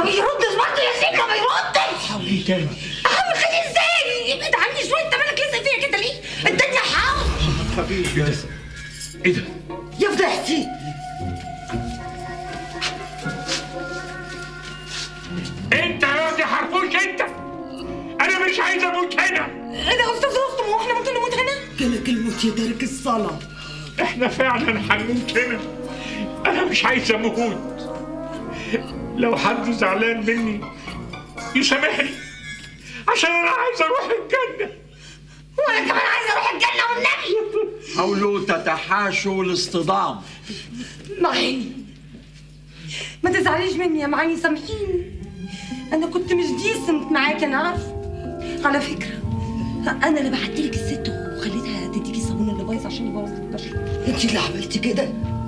ما بيردش برضه يا سيكا ما يردش حاولي تاني اعمل كده ازاي ابعد عني شويه انت مالك لسه فيا كده ليه الدنيا حاول ما تخافيش بس ايه ده؟ يا فضحتي انت يا واد يا حرفوش انت انا مش عايز اموت هنا ايه ده يا استاذ رستم هو احنا ممكن نموت هنا جالك الموت يا تارك الصلاة احنا فعلا هنموت هنا انا مش عايز اموت لو حد زعلان مني يسامحني عشان انا عايز اروح الجنه وانا كمان عايزه اروح الجنه والنبي حاولوا تتحاشوا الاصطدام معاني ما تزعليش مني يا معاني سامحيني انا كنت مش ديسنت معاك انا عارفه على فكره انا اللي بعت لك الست وخليتها تديكي الصابون اللي بايظ عشان يبوظ لك البشره انت اللي عملتي كده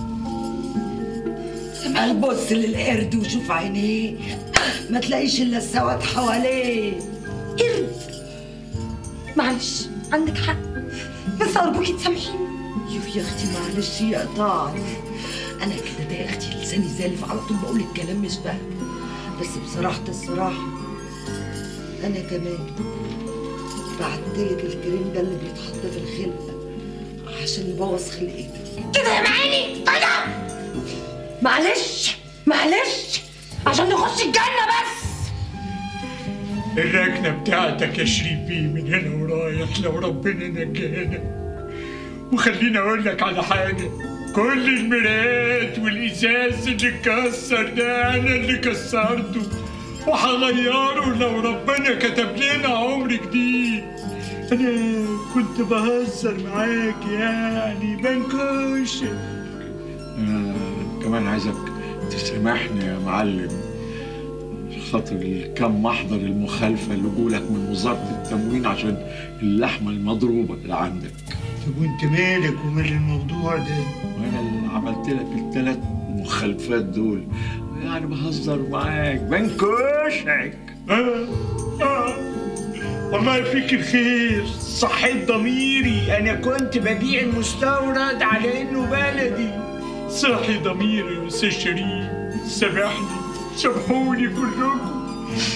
قال بص للقرد وشوف عينيه ما تلاقيش الا السواد حواليه قرد معلش عندك حق بس ارجوكي تسامحيني يا اختي معلش يا طاعت انا كده ده يا اختي لساني زالف على طول بقول الكلام مش فاهم بس بصراحة الصراحة انا كمان بعتلك الكريم ده اللي بيتحط في الخلقة عشان يبوظ خلقتك كده يا معاني طيب معلش معلش عشان نخش الجنه بس الركنه بتاعتك يا شريف بيه من هنا ورايح لو ربنا نجانا وخليني اقول لك على حاجه كل المرايات والازاز اللي اتكسر ده انا اللي كسرته وهغيره لو ربنا كتب لنا عمر جديد انا كنت بهزر معاك يعني بنكشف أنا كمان عايزك تسامحني يا معلم خاطر الكم محضر المخالفة اللي جولك من وزارة التموين عشان اللحمة المضروبة اللي عندك طب وانت مالك ومال الموضوع ده وأنا اللي عملت لك الثلاث مخالفات دول يعني بهزر معاك بنكشك آه آه والله فيك الخير صحيت ضميري أنا كنت ببيع المستورد على إنه بلدي صحي ضميري يا أستاذ شريف سامحني سامحوني كلكم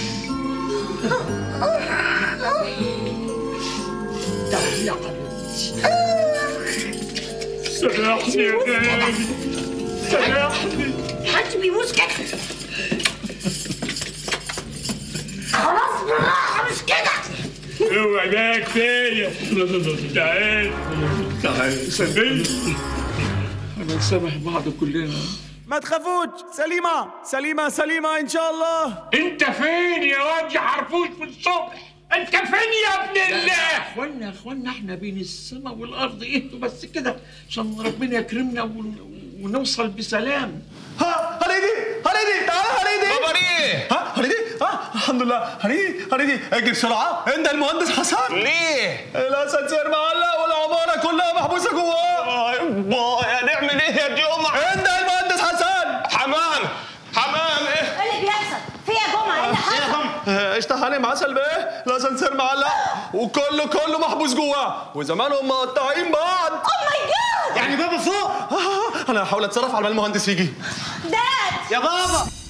تعالي يا حبيبتي سامحني يا غالي سامحني محدش بيبوس كده خلاص بالراحه مش كده اوعى بقى كفاية تعال تعال سامحني هنسامح بعض كلنا ما تخافوش سليمة سليمة سليمة إن شاء الله انت فين يا واد يا حرفوش من الصبح انت فين يا ابن الله اخوانا اخوانا احنا بين السماء والارض اهدوا بس كده عشان ربنا يكرمنا ون- ونوصل بسلام ها هريدي هريدي تعال هريدي بابا ليه؟ ها هريدي ها الحمد لله هريدي هريدي اجري بسرعة عند المهندس حسن ليه؟ الاسانسير معلق والعمارة كلها محبوسة جواه باي هنعمل ايه يا جمعة؟ عند المهندس حسن حمام حمام ايه؟ ايه اللي بيحصل في يا جمعه ايه اللي حصل اشتهى هاني معسل بيه الاسانسير معلق وكله كله محبوس جواه وزمانهم مقطعين بعض اوه ماي جاد يعني بابا فوق انا هحاول اتصرف على ما المهندس يجي داد يا بابا